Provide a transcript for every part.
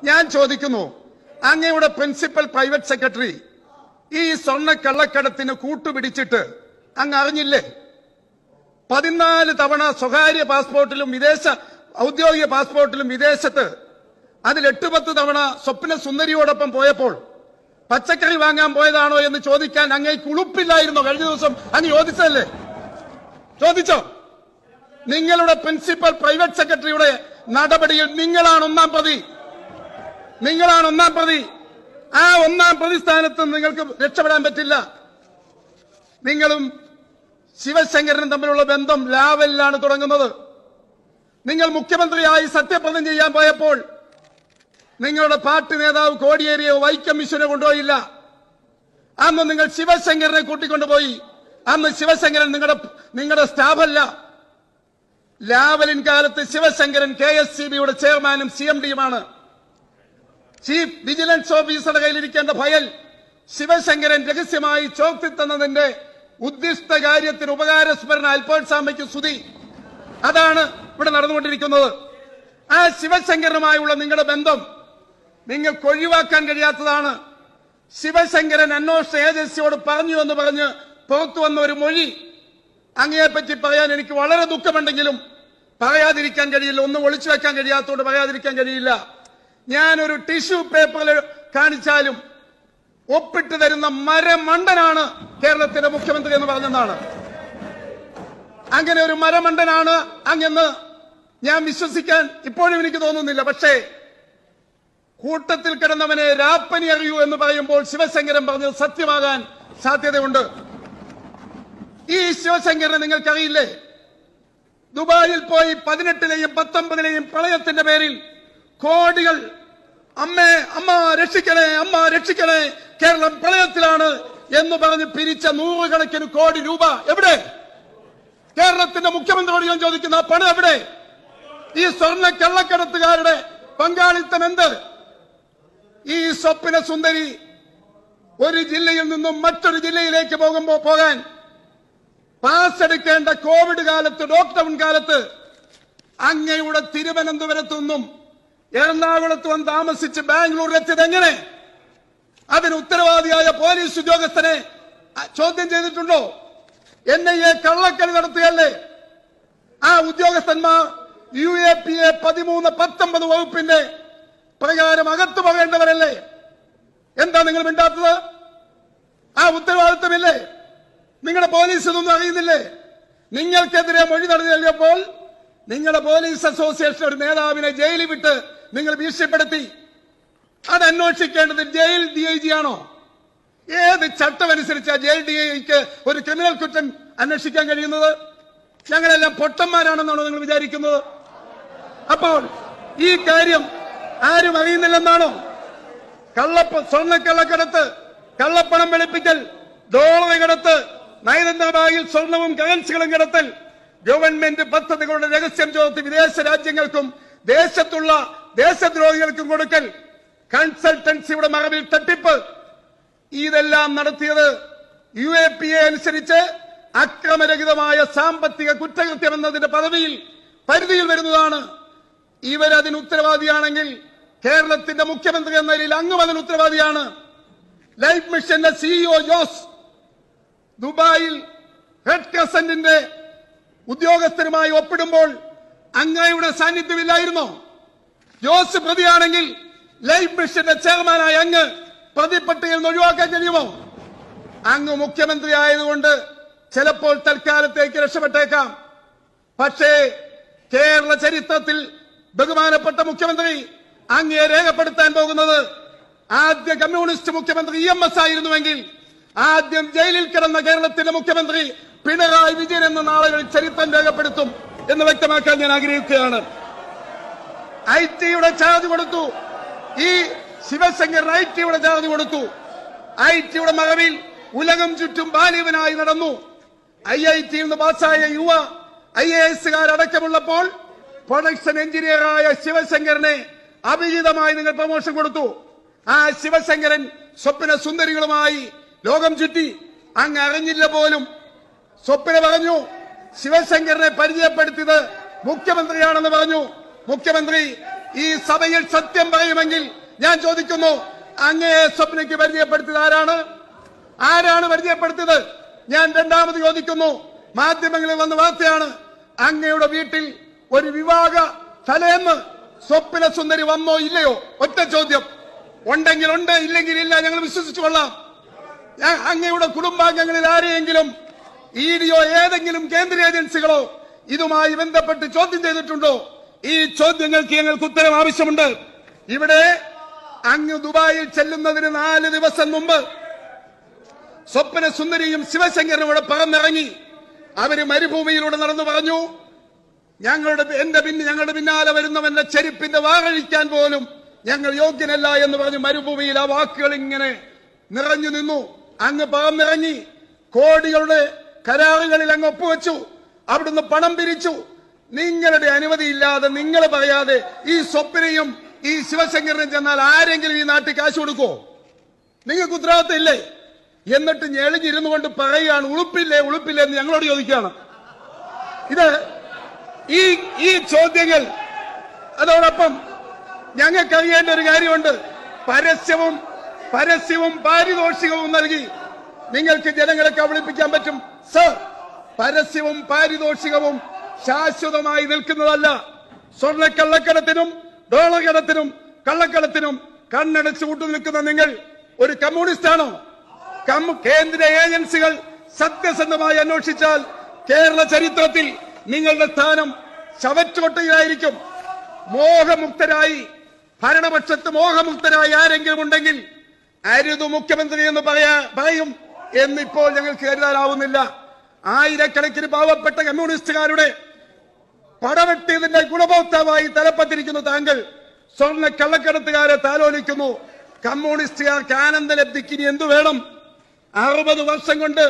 ഞാൻ ചോദിക്കുന്നു അങ്ങയുടെ പ്രിൻസിപ്പൽ പ്രൈവറ്റ് സെക്രട്ടറി ഈ സ്വർണ്ണ കള്ളക്കടത്തിന് കൂട്ടുപിടിച്ചിട്ട് അങ്ങ് അറിഞ്ഞില്ലേ പതിനാല് തവണ സ്വകാര്യ പാസ്പോർട്ടിലും വിദേശ ഔദ്യോഗിക പാസ്പോർട്ടിലും വിദേശത്ത് അതിൽ എട്ട് പത്ത് തവണ സ്വപ്ന സുന്ദരിയോടൊപ്പം പോയപ്പോൾ പച്ചക്കറി വാങ്ങാൻ പോയതാണോ എന്ന് ചോദിക്കാൻ അങ്ങേക്ക് ഉളുപ്പില്ലായിരുന്നോ കഴിഞ്ഞ ദിവസം അങ്ങ് ചോദിച്ചതല്ലേ ചോദിച്ചോ നിങ്ങളുടെ പ്രിൻസിപ്പൽ പ്രൈവറ്റ് സെക്രട്ടറിയുടെ നടപടിയിൽ നിങ്ങളാണ് ഒന്നാം പ്രതി നിങ്ങളാണ് ഒന്നാം പ്രതി ആ ഒന്നാം പ്രതി സ്ഥാനത്ത് നിങ്ങൾക്ക് രക്ഷപ്പെടാൻ പറ്റില്ല നിങ്ങളും ശിവശങ്കരനും തമ്മിലുള്ള ബന്ധം ലാവലിലാണ് തുടങ്ങുന്നത് നിങ്ങൾ മുഖ്യമന്ത്രിയായി സത്യപ്രതിജ്ഞ ചെയ്യാൻ പോയപ്പോൾ നിങ്ങളുടെ പാർട്ടി നേതാവ് കോടിയേരിയോ വൈക്കം മിഷനെ കൊണ്ടുപോയില്ല അന്ന് നിങ്ങൾ ശിവശങ്കരനെ കൂട്ടിക്കൊണ്ടുപോയി അന്ന് ശിവശങ്കരൻ നിങ്ങളുടെ നിങ്ങളുടെ സ്റ്റാഫല്ല ലാവലിൻ കാലത്ത് ശിവശങ്കരൻ കെ എസ് സി ബിയുടെ ചെയർമാനും സി എം ഡിയുമാണ് ചീഫ് വിജിലൻസ് ഓഫീസറുടെ കയ്യിലിരിക്കേണ്ട ഫയൽ ശിവശങ്കരൻ രഹസ്യമായി ചോർത്തി തന്നതിന്റെ ഉദ്ദിഷ്ട കാര്യത്തിന് ഉപകാരസ്മരണ അൽഫോൺസാമയ്ക്ക് സ്തുതി അതാണ് ഇവിടെ നടന്നുകൊണ്ടിരിക്കുന്നത് ആ ശിവശങ്കരനുമായുള്ള നിങ്ങളുടെ ബന്ധം നിങ്ങൾക്ക് ഒഴിവാക്കാൻ കഴിയാത്തതാണ് ശിവശങ്കരൻ അന്വേഷണ ഏജൻസിയോട് പറഞ്ഞു എന്ന് പറഞ്ഞ് പുറത്തു വന്ന ഒരു മൊഴി അങ്ങയെപ്പറ്റി പറയാൻ എനിക്ക് വളരെ ദുഃഖമുണ്ടെങ്കിലും പറയാതിരിക്കാൻ കഴിയില്ല ഒന്നും ഒളിച്ചു വെക്കാൻ കഴിയാത്തതുകൊണ്ട് പറയാതിരിക്കാൻ കഴിയില്ല ഞാനൊരു ടിഷ്യൂ പേപ്പറിൽ കാണിച്ചാലും ഒപ്പിട്ട് തരുന്ന മരമണ്ടനാണ് കേരളത്തിന്റെ മുഖ്യമന്ത്രി എന്ന് പറഞ്ഞെന്നാണ് അങ്ങനെ ഒരു മരമണ്ടനാണ് അങ്ങെന്ന് ഞാൻ വിശ്വസിക്കാൻ ഇപ്പോഴും എനിക്ക് തോന്നുന്നില്ല പക്ഷേ കൂട്ടത്തിൽ കിടന്നവനെ രാപ്പനി അറിയൂ എന്ന് പറയുമ്പോൾ ശിവശങ്കരൻ പറഞ്ഞത് സത്യമാകാൻ സാധ്യതയുണ്ട് ഈ ശിവശങ്കരനെ നിങ്ങൾക്കറിയില്ലേ ദുബായിൽ പോയി പതിനെട്ടിലെയും പത്തൊമ്പതിലെയും പ്രളയത്തിന്റെ പേരിൽ കോടികൾ അമ്മേ അമ്മ രക്ഷിക്കണേ അമ്മ രക്ഷിക്കണേ കേരളം പ്രളയത്തിലാണ് എന്ന് പറഞ്ഞ് പിരിച്ച നൂറുകണക്കിന് കോടി രൂപ എവിടെ കേരളത്തിന്റെ മുഖ്യമന്ത്രിയോട് ഞാൻ ചോദിക്കുന്ന ആ പണം എവിടെ ഈ സ്വർണ്ണ കള്ളക്കടത്തുകാരുടെ പങ്കാളിത്തം എന്ത് ഈ സ്വപ്ന സുന്ദരി ഒരു ജില്ലയിൽ നിന്നും മറ്റൊരു ജില്ലയിലേക്ക് പോകുമ്പോ പോകാൻ പാസ് എടുക്കേണ്ട കോവിഡ് കാലത്ത് ലോക്ക്ഡൌൺ കാലത്ത് അങ്ങയുടെ തിരുവനന്തപുരത്തു നിന്നും എറണാകുളത്ത് വന്ന് താമസിച്ച് ബാംഗ്ലൂരിൽ എത്തിയത് എങ്ങനെ അതിന് ഉത്തരവാദിയായ പോലീസ് ഉദ്യോഗസ്ഥനെ അ, ചോദ്യം ചെയ്തിട്ടുണ്ടോ എൻ ഐ എ കള്ളക്കളി നടത്തുകയല്ലേ ആ ഉദ്യോഗസ്ഥന്മാർ യു എ പി എ പതിമൂന്ന് പത്തൊമ്പത് വകുപ്പിന്റെ പ്രകാരം അകത്തു പോകേണ്ടവരല്ലേ എന്താ നിങ്ങൾ മിണ്ടാത്തത് ആ ഉത്തരവാദിത്തമില്ലേ നിങ്ങളുടെ പോലീസ് ഇതൊന്നും അറിയുന്നില്ലേ നിങ്ങൾക്കെതിരെ മൊഴി നടത്തിയപ്പോൾ നിങ്ങളുടെ പോലീസ് അസോസിയേഷൻ ഒരു നേതാവിനെ ജയിലിൽ വിട്ട് നിങ്ങൾ ഭീഷണിപ്പെടുത്തി അത് അന്വേഷിക്കേണ്ടത് ജയിൽ ഡി ഐ ജി ആണോ ഏത് ചട്ടമനുസരിച്ചാ ജയിൽ ഡി ഐക്ക് ഒരു ക്രിമിനൽ കുറ്റം അന്വേഷിക്കാൻ കഴിയുന്നത് ഞങ്ങളെല്ലാം പൊട്ടന്മാരാണെന്നാണോ നിങ്ങൾ വിചാരിക്കുന്നത് അപ്പോൾ ഈ കാര്യം ആരും അറിയുന്നില്ലെന്നാണോ കള്ളപ്പ സ്വർണ്ണക്കള്ളക്കടത്ത് കള്ളപ്പണം വെളുപ്പിക്കൽ ഡോളർ കടത്ത് നയതന്ത്ര ബാഗിൽ സ്വർണവും കറൻസികളും കടത്തൽ ഗവൺമെന്റ് പദ്ധതികളുടെ രഹസ്യം ചോർത്തി വിദേശ രാജ്യങ്ങൾക്കും ദേശത്തുള്ള ദേശദ്രോഹികൾക്കും കൊടുക്കൽ കൺസൾട്ടൻസിയുടെ മറവിൽ തട്ടിപ്പ് ഇതെല്ലാം നടത്തിയത് യു എ പി എ അനുസരിച്ച് അക്രമരഹിതമായ സാമ്പത്തിക കുറ്റകൃത്യം എന്നതിന്റെ പദവിയിൽ പരിധിയിൽ വരുന്നതാണ് ഇവരതിന് ഉത്തരവാദിയാണെങ്കിൽ കേരളത്തിന്റെ മുഖ്യമന്ത്രി എന്ന നിലയിൽ അങ്ങും അതിന് ഉത്തരവാദിയാണ് ലൈഫ് മിഷന്റെ സിഇഒ ജോസ് ദുബായിൽ റെഡ് ക്രസന്റിന്റെ ഉദ്യോഗസ്ഥരുമായി ഒപ്പിടുമ്പോൾ അങ്ങയുടെ സാന്നിധ്യമില്ലായിരുന്നോ ജോസ് പ്രതിയാണെങ്കിൽ ലൈഫ് മിഷന്റെ ചെയർമാനായ അങ്ങ് പ്രതിപട്ടികയിൽ നിന്ന് ഒഴിവാക്കാൻ കഴിയുമോ അങ്ങ് മുഖ്യമന്ത്രി ആയതുകൊണ്ട് ചിലപ്പോൾ തൽക്കാലത്തേക്ക് രക്ഷപ്പെട്ടേക്കാം പക്ഷേ കേരള ചരിത്രത്തിൽ ബഹുമാനപ്പെട്ട മുഖ്യമന്ത്രി അങ്ങയെ രേഖപ്പെടുത്താൻ പോകുന്നത് ആദ്യ കമ്മ്യൂണിസ്റ്റ് മുഖ്യമന്ത്രി ഇ എം എസ് ആയിരുന്നുവെങ്കിൽ ആദ്യം ജയിലിൽ കിടന്ന കേരളത്തിന്റെ മുഖ്യമന്ത്രി പിണറായി വിജയൻ എന്ന നാളുകളിൽ ചരിത്രം രേഖപ്പെടുത്തും എന്ന് വ്യക്തമാക്കാൻ ഞാൻ ആഗ്രഹിക്കുകയാണ് ഐ ടിയുടെ ചാർജ് കൊടുത്തു ഈ ശിവശങ്കർ ഐ ടിയുടെ ചാർജ് കൊടുത്തു ഐ ടിയുടെ മറവിൽ ഉലകം ചുറ്റും ബാലിവനായി നടന്നു ഐ ഐ ടിയിൽ നിന്ന് പാസ്സായ യുവ ഐ എ എസുകാരടക്കമുള്ളപ്പോൾ പ്രൊഡക്ഷൻ എഞ്ചിനീയറായ ശിവശങ്കരനെ അഭിഹിതമായി നിങ്ങൾ പ്രമോഷൻ കൊടുത്തു ആ ശിവശങ്കരൻ സ്വപ്ന സുന്ദരികളുമായി ലോകം ചുറ്റി അങ്ങ് അറിഞ്ഞില്ല പോലും സ്വപ്ന പറഞ്ഞു ശിവശങ്കരനെ പരിചയപ്പെടുത്തിയത് മുഖ്യമന്ത്രിയാണെന്ന് പറഞ്ഞു മുഖ്യമന്ത്രി ഈ സഭയിൽ സത്യം പറയുമെങ്കിൽ ഞാൻ ചോദിക്കുന്നു അങ്ങയെ സ്വപ്നയ്ക്ക് പരിചയപ്പെടുത്തിയത് ആരാണ് ആരാണ് പരിചയപ്പെടുത്തിയത് ഞാൻ രണ്ടാമത് ചോദിക്കുന്നു മാധ്യമങ്ങളിൽ വന്ന വാർത്തയാണ് അങ്ങയുടെ വീട്ടിൽ ഒരു വിവാഹ തലേന്ന് സ്വപ്ന സുന്ദരി വന്നോ ഇല്ലയോ ഒറ്റ ചോദ്യം ഉണ്ടെങ്കിൽ ഉണ്ട് ഇല്ലെങ്കിൽ ഇല്ല ഞങ്ങൾ വിശ്വസിച്ചു കൊള്ളാം ഞാൻ അങ്ങയുടെ കുടുംബാംഗങ്ങളിൽ ആരെയെങ്കിലും ഇ ഡിയോ ഏതെങ്കിലും കേന്ദ്ര ഏജൻസികളോ ഇതുമായി ബന്ധപ്പെട്ട് ചോദ്യം ചെയ്തിട്ടുണ്ടോ ഈ ചോദ്യങ്ങൾക്ക് ഞങ്ങൾക്ക് ഉത്തരം ആവശ്യമുണ്ട് ഇവിടെ അങ്ങ് ദുബായിൽ ചെല്ലുന്നതിന് നാല് ദിവസം മുമ്പ് സ്വപ്ന സുന്ദരിയും ശിവശങ്കരനും ഇവിടെ പറന്നിറങ്ങി അവര് മരുഭൂമിയിലൂടെ നടന്നു പറഞ്ഞു ഞങ്ങളുടെ എന്റെ പിന്നെ ഞങ്ങളുടെ പിന്നാലെ വരുന്നവന്റെ ചെരുപ്പിന്റെ വാറഴിക്കാൻ പോലും ഞങ്ങൾ യോഗ്യനല്ല എന്ന് പറഞ്ഞ് മരുഭൂമിയിൽ ആ വാക്കുകൾ ഇങ്ങനെ നിറഞ്ഞു നിന്നു അങ്ങ് പറന്നിറങ്ങി കോടികളുടെ കരാറുകളിൽ അങ്ങ് ഒപ്പുവെച്ചു അവിടുന്ന് പണം പിരിച്ചു നിങ്ങളുടെ അനുമതിയില്ലാതെ നിങ്ങൾ പറയാതെ ഈ സ്വപ്നയും ഈ ശിവശങ്കരനും ചെന്നാൽ ആരെങ്കിലും ഈ നാട്ടിൽ കാശ് കൊടുക്കോ നിങ്ങൾക്ക് ഉത്തരവാദിത്തം ഇല്ലേ എന്നിട്ട് ഞെളിഞ്ഞിരുന്നു കൊണ്ട് പറയുകയാണ് ഉളുപ്പില്ലേ ഉളുപ്പില്ലേ എന്ന് ഞങ്ങളോട് ചോദിക്കുകയാണ് ഇത് ഈ ഈ ചോദ്യങ്ങൾ അതോടൊപ്പം ഞങ്ങൾക്ക് അറിയേണ്ട ഒരു കാര്യമുണ്ട് പരസ്യവും പരസ്യവും പാരിതോഷികവും നൽകി നിങ്ങൾക്ക് ജനങ്ങളെ കബളിപ്പിക്കാൻ പറ്റും സർ പരസ്യവും പാരിതോഷികവും ശാശ്വതമായി നിൽക്കുന്നതല്ല സ്വർണ്ണ കള്ളക്കടത്തിനും ഡോളർ കടത്തിനും കള്ളക്കടത്തിനും കണ്ണടച്ച് കൂട്ടു നിൽക്കുന്ന നിങ്ങൾ ഒരു കമ്മ്യൂണിസ്റ്റാണോ കമ്മു- കേന്ദ്ര ഏജൻസികൾ സത്യസന്ധമായി അന്വേഷിച്ചാൽ കേരള ചരിത്രത്തിൽ നിങ്ങളുടെ സ്ഥാനം ശവച്ചോട്ടയിലായിരിക്കും മോഹമുക്തരായി ഭരണപക്ഷത്ത് മോഹമുക്തരായി ആരെങ്കിലും ഉണ്ടെങ്കിൽ അരുതു മുഖ്യമന്ത്രി എന്ന് പറയാ പറയും എന്നിപ്പോൾ ഞങ്ങൾക്ക് കരുതാനാവുന്നില്ല ആയിരക്കണക്കിന് പാവപ്പെട്ട കമ്മ്യൂണിസ്റ്റുകാരുടെ പടവെട്ടിയതിന്റെ ഗുണഭോക്താവായി തലപ്പത്തിരിക്കുന്ന താങ്കൾ സ്വർണ്ണ കള്ളക്കടത്തുകാരെ താലോലിക്കുന്നു കമ്മ്യൂണിസ്റ്റുകാർക്ക് ആനന്ദലബ്ധിക്ക് ഇനി എന്തു വേണം അറുപത് വർഷം കൊണ്ട്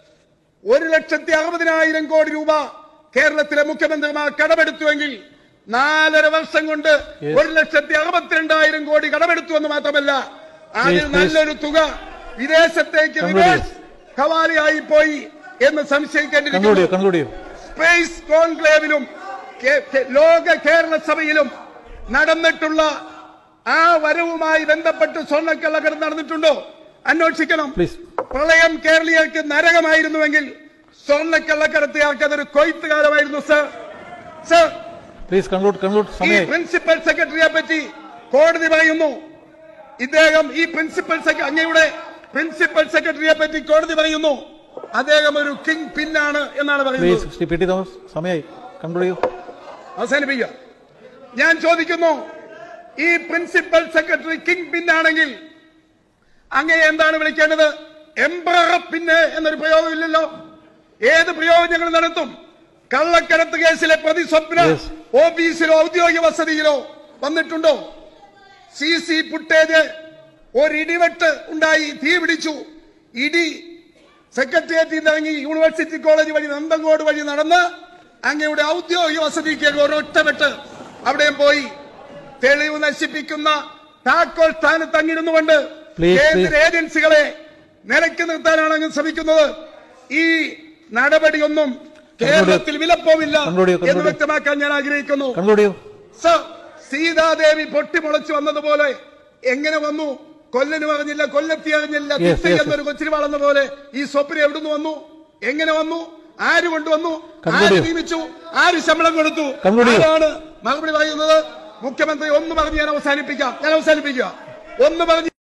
ഒരു ലക്ഷത്തി അറുപതിനായിരം കോടി രൂപ കേരളത്തിലെ മുഖ്യമന്ത്രിമാർ കടമെടുത്തുവെങ്കിൽ നാലര വർഷം കൊണ്ട് ഒരു ലക്ഷത്തി അറുപത്തിരണ്ടായിരം കോടി കടമെടുത്തു എന്ന് മാത്രമല്ല അതിൽ Please, please. നല്ലൊരു തുക വിദേശത്തേക്ക് Conclude റിവേഴ്സ് ഹവാലയായി പോയി എന്ന് സംശയിക്കേണ്ടിയിരിക്കുന്നു കൺക്ലൂഡ് ചെയ്യൂ കൺക്ലൂഡ് ചെയ്യൂ സ്പേസ് കോൺക്ലേവിലും കേ- കേ- ലോക കേരള സഭയിലും നടന്നിട്ടുള്ള ആ വരവുമായി ബന്ധപ്പെട്ട് സ്വർണ്ണക്കള്ളക്കടത്ത് നടന്നിട്ടുണ്ടോ അന്വേഷിക്കണം Please. പ്രളയം കേരളീയർക്ക് നരകമായിരുന്നുവെങ്കിൽ സ്വർണ്ണക്കള്ളക്കടത്തുകാർക്ക് അതൊരു കൊയ്ത്തുകാലമായിരുന്നു sir sir please conclude conclude ഈ സമയം പ്രിൻസിപ്പൽ സെക്രട്ടറിയെ പറ്റി കോടതി പറയുന്നു ഇദ്ദേഹം ഈ പ്രിൻസിപ്പൽ സെക്ര- അങ്ങയുടെ പ്രിൻസിപ്പൽ സെക്രട്ടറിയെ പറ്റി കോടതി പറയുന്നു അദ്ദേഹം ഒരു കിങ് പിന്നാണ് എന്നാണ് പറയുന്നത് please Shri P T Thomas സമയമായി കൺക്ലൂഡ് ചെയ്യൂ അവസാനിപ്പിക്കുക ഞാൻ ചോദിക്കുന്നു ഈ പ്രിൻസിപ്പൽ സെക്രട്ടറി കിങ് പിന്നാണെങ്കിൽ അങ്ങനെ എന്താണ് വിളിക്കേണ്ടത് എംബ്രർ പിന്നെ എന്നൊരു പ്രയോഗമില്ലല്ലോ ഏത് പ്രയോഗം ഞങ്ങൾ നടത്തും കള്ളക്കടത്ത് കേസിലെ പ്രതി സ്വപ്ന Yes. ഓഫീസിലോ ഔദ്യോഗിക വസതിയിലോ വന്നിട്ടുണ്ടോ സി സി ഫുട്ടേജ് ഒരിടിവെട്ട് ഉണ്ടായി തീ പിടിച്ചു ഇടി സെക്രട്ടേറിയറ്റിൽ നിന്ന് ഇറങ്ങി യൂണിവേഴ്സിറ്റി കോളേജ് വഴി നന്തങ്കോട് വഴി നടന്ന് അങ്ങയുടെ ഔദ്യോഗിക വസതിക്ക് ഒരൊറ്റ വെട്ട് അവിടെയും പോയി തെളിവ് നശിപ്പിക്കുന്ന താക്കോൽ സ്ഥാനത്ത് അങ്ങിരുന്നുകൊണ്ട് Please, കേന്ദ്ര please. ഏജൻസികളെ നിലയ്ക്ക് നിർത്താനാണ് അങ്ങ് ശ്രമിക്കുന്നത് ഈ നടപടിയൊന്നും കേരളത്തിൽ വിലപ്പോവില്ല Conclude ചെയ്യൂ, conclude എന്ന് ചെയ്യൂ. വ്യക്തമാക്കാൻ ഞാൻ ആഗ്രഹിക്കുന്നു കൺക്ലൂഡ് ചെയ്യൂ സർ സീതാദേവി പൊട്ടിമുളച്ചു വന്നതുപോലെ എങ്ങനെ വന്നു കൊല്ലന് പറഞ്ഞില്ല കൊല്ലത്തി അറിഞ്ഞില്ല Yes, തിത്തി yes, എന്നൊരു കൊച്ചിരി വളർന്ന പോലെ ഈ സ്വപ്ന എവിടുന്ന് വന്നു എങ്ങനെ വന്നു ആര് കൊണ്ടുവന്നു Conclude ആര് ചെയ്യൂ. നിയമിച്ചു ആര് ശമ്പളം കൊടുത്തു Conclude ചെയ്യൂ. ആരാണ് മറുപടി പറയുന്നത് മുഖ്യമന്ത്രി ഒന്ന് പറഞ്ഞ് ഞാൻ അവസാനിപ്പിക്കാം ഞാൻ അവസാനിപ്പിക്കുക ഒന്ന് പറഞ്ഞ്